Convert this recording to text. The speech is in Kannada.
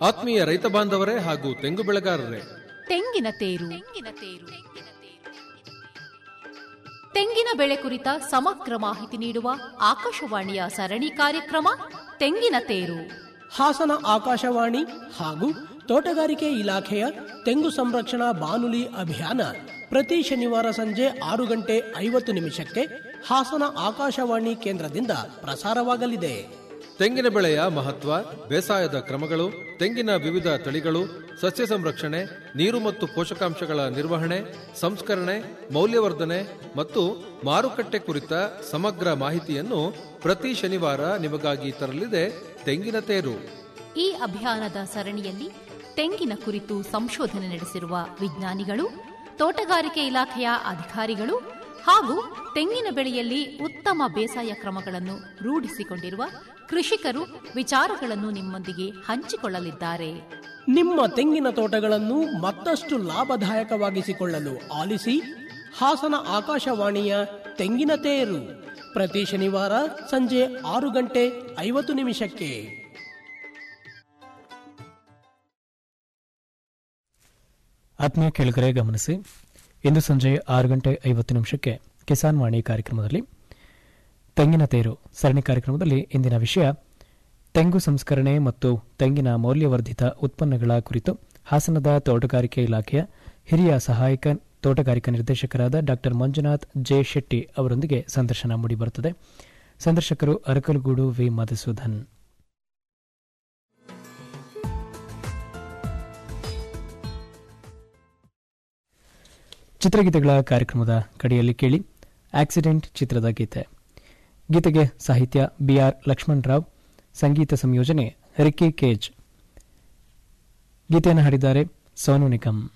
ಆತ್ಮೀಯ ರೈತ ಬಾಂಧವರೇ ಹಾಗೂ ತೆಂಗು ಬೆಳೆಗಾರರೇ ತೆಂಗಿನ ತೇರು ತೆಂಗಿನ ತೇರು ತೆಂಗಿನ ಬೆಳೆ ಕುರಿತ ಸಮಗ್ರ ಮಾಹಿತಿ ನೀಡುವ ಆಕಾಶವಾಣಿಯ ಸರಣಿ ಕಾರ್ಯಕ್ರಮ ತೆಂಗಿನ ತೇರು ಹಾಸನ ಆಕಾಶವಾಣಿ ಹಾಗೂ ತೋಟಗಾರಿಕೆ ಇಲಾಖೆಯ ತೆಂಗು ಸಂರಕ್ಷಣಾ ಬಾನುಲಿ ಅಭಿಯಾನ ಪ್ರತಿ ಶನಿವಾರ ಸಂಜೆ ಆರು ಗಂಟೆ ಐವತ್ತು ನಿಮಿಷಕ್ಕೆ ಹಾಸನ ಆಕಾಶವಾಣಿ ಕೇಂದ್ರದಿಂದ ಪ್ರಸಾರವಾಗಲಿದೆ ತೆಂಗಿನ ಬೆಳೆಯ ಮಹತ್ವ ಬೇಸಾಯದ ಕ್ರಮಗಳು ತೆಂಗಿನ ವಿವಿಧ ತಳಿಗಳು ಸಸ್ಯ ಸಂರಕ್ಷಣೆ ನೀರು ಮತ್ತು ಪೋಷಕಾಂಶಗಳ ನಿರ್ವಹಣೆ ಸಂಸ್ಕರಣೆ ಮೌಲ್ಯವರ್ಧನೆ ಮತ್ತು ಮಾರುಕಟ್ಟೆ ಕುರಿತ ಸಮಗ್ರ ಮಾಹಿತಿಯನ್ನು ಪ್ರತಿ ಶನಿವಾರ ನಿಮಗಾಗಿ ತರಲಿದೆ ತೆಂಗಿನ ತೇರು ಈ ಅಭಿಯಾನದ ಸರಣಿಯಲ್ಲಿ ತೆಂಗಿನ ಕುರಿತು ಸಂಶೋಧನೆ ನಡೆಸಿರುವ ವಿಜ್ಞಾನಿಗಳು ತೋಟಗಾರಿಕೆ ಇಲಾಖೆಯ ಅಧಿಕಾರಿಗಳು ಹಾಗೂ ತೆಂಗಿನ ಬೆಳೆಯಲ್ಲಿ ಉತ್ತಮ ಬೇಸಾಯ ಕ್ರಮಗಳನ್ನು ರೂಢಿಸಿಕೊಂಡಿರುವ ಕೃಷಿಕರು ವಿಚಾರಗಳನ್ನು ನಿಮ್ಮೊಂದಿಗೆ ಹಂಚಿಕೊಳ್ಳಲಿದ್ದಾರೆ ನಿಮ್ಮ ತೆಂಗಿನ ತೋಟಗಳನ್ನು ಮತ್ತಷ್ಟು ಲಾಭದಾಯಕವಾಗಿಸಿಕೊಳ್ಳಲು ಆಲಿಸಿ ಹಾಸನ ಆಕಾಶವಾಣಿಯ ತೆಂಗಿನ ತೇರು ಪ್ರತಿ ಶನಿವಾರ ಸಂಜೆ ಆರು ಗಂಟೆ ಐವತ್ತು ನಿಮಿಷಕ್ಕೆ ಆತ್ಮೀಯ ಕೇಳುಗರೆ ಗಮನಿಸಿ ಇಂದು ಸಂಜೆ ಆರು ಗಂಟೆ ಐವತ್ತು ನಿಮಿಷಕ್ಕೆ ಕಿಸಾನ್ ವಾಣಿ ಕಾರ್ಯಕ್ರಮದಲ್ಲಿ ತೆಂಗಿನ ತೇರು ಸರಣಿ ಕಾರ್ಯಕ್ರಮದಲ್ಲಿ ಇಂದಿನ ವಿಷಯ ತೆಂಗು ಸಂಸ್ಕರಣೆ ಮತ್ತು ತೆಂಗಿನ ಮೌಲ್ಯವರ್ಧಿತ ಉತ್ಪನ್ನಗಳ ಕುರಿತು ಹಾಸನದ ತೋಟಗಾರಿಕೆ ಇಲಾಖೆಯ ಹಿರಿಯ ಸಹಾಯಕ ತೋಟಗಾರಿಕಾ ನಿರ್ದೇಶಕರಾದ ಡಾ ಮಂಜುನಾಥ್ ಜೆ ಶೆಟ್ಟಿ ಅವರೊಂದಿಗೆ ಸಂದರ್ಶನ ಮೂಡಿಬರುತ್ತದೆ ಸಂದರ್ಶಕರು ಅರಕಲಗೂಡು ವಿ ಮಧುಸೂದನ್ ಚಿತ್ರಗೀತೆಗಳ ಕಾರ್ಯಕ್ರಮದ ಕಡೆಯಲ್ಲಿ ಕೇಳಿ ಆಕ್ಸಿಡೆಂಟ್ ಚಿತ್ರದ ಗೀತೆ ಗೀತೆಗೆ ಸಾಹಿತ್ಯ ಬಿಆರ್ ಲಕ್ಷ್ಮಣ್ ರಾವ್ ಸಂಗೀತ ಸಂಯೋಜನೆ ರಿಕ್ಕಿ ಕೇಜ್ ಗೀತೆಯನ್ನು ಹಾಡಿದ್ದಾರೆ ಸೋನು ನಿಗಮ್